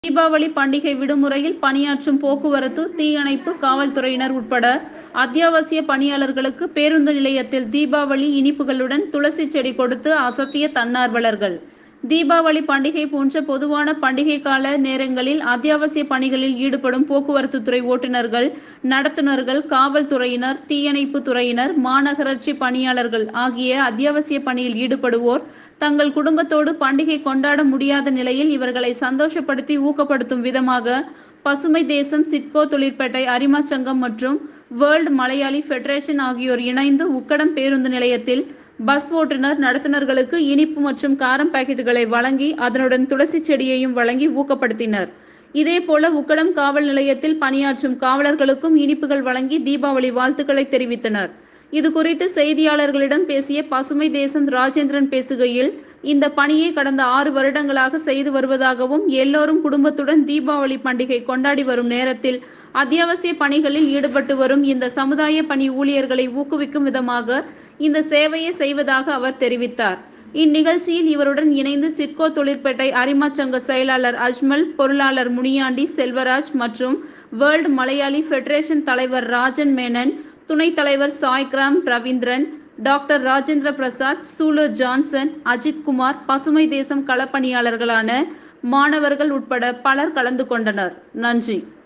தீபாவளி பண்டிகை விடுமுறையில் பணியாற்றும் போக்குவரத்து தீயணைப்பு காவல்துறையினர் உட்பட அத்தியாவசிய பணியாளர்களுக்கு பேருந்து நிலையத்தில் தீபாவளி இனிப்புகளுடன் துளசி செடி கொடுத்து அசத்திய தன்னார்வலர்கள் தீபாவளி பண்டிகை போன்ற பொதுவான பண்டிகை கால நேரங்களில் அத்தியாவசிய பணிகளில் ஈடுபடும் போக்குவரத்து துறை ஓட்டுநர்கள் நடத்துனர்கள் காவல்துறையினர் தீயணைப்பு துறையினர் மாநகராட்சி பணியாளர்கள் ஆகிய அத்தியாவசிய பணியில் ஈடுபடுவோர் தங்கள் குடும்பத்தோடு பண்டிகை கொண்டாட முடியாத நிலையில் இவர்களை சந்தோஷப்படுத்தி ஊக்கப்படுத்தும் விதமாக பசுமை தேசம் சிட்கோ தொழிற்பேட்டை அரிமா சங்கம் மற்றும் வேர்ல்ட் மலையாளி ஃபெடரேஷன் ஆகியோர் இணைந்து உக்கடம் பேருந்து நிலையத்தில் பஸ் ஓட்டுநர் நடத்துனர்களுக்கு இனிப்பு மற்றும் காரம் பாக்கெட்டுகளை வழங்கி அதனுடன் துளசி செடியையும் வழங்கி ஊக்கப்படுத்தினர் இதேபோல உக்கடம் காவல் நிலையத்தில் பணியாற்றும் காவலர்களுக்கும் இனிப்புகள் வழங்கி தீபாவளி வாழ்த்துக்களை தெரிவித்தனர் இது குறித்து செய்தியாளர்களிடம் பேசிய பசுமை தேசம் ராஜேந்திரன் பேசுகையில் இந்த பணியை கடந்த ஆறு வருடங்களாக செய்து வருவதாகவும் எல்லோரும் குடும்பத்துடன் தீபாவளி பண்டிகை கொண்டாடி வரும் நேரத்தில் அத்தியாவசிய பணிகளில் ஈடுபட்டு வரும் இந்த சமுதாய பணி ஊழியர்களை ஊக்குவிக்கும் விதமாக இந்த சேவையை செய்வதாக அவர் தெரிவித்தார் இந்நிகழ்ச்சியில் இவருடன் இணைந்து சிட்கோ தொழிற்பேட்டை அரிமா சங்க செயலாளர் அஜ்மல் பொருளாளர் முனியாண்டி செல்வராஜ் மற்றும் வேர்ல்ட் மலையாளி ஃபெடரேஷன் தலைவர் ராஜன் மேனன் துணைத் தலைவர் சாய்கிராம் ரவீந்திரன் டாக்டர் ராஜேந்திர பிரசாத் சூலூர் ஜான்சன் அஜித் குமார் பசுமை தேசம் களப்பணியாளர்களான மாணவர்கள் உட்பட பலர் கலந்து கொண்டனர் நன்றி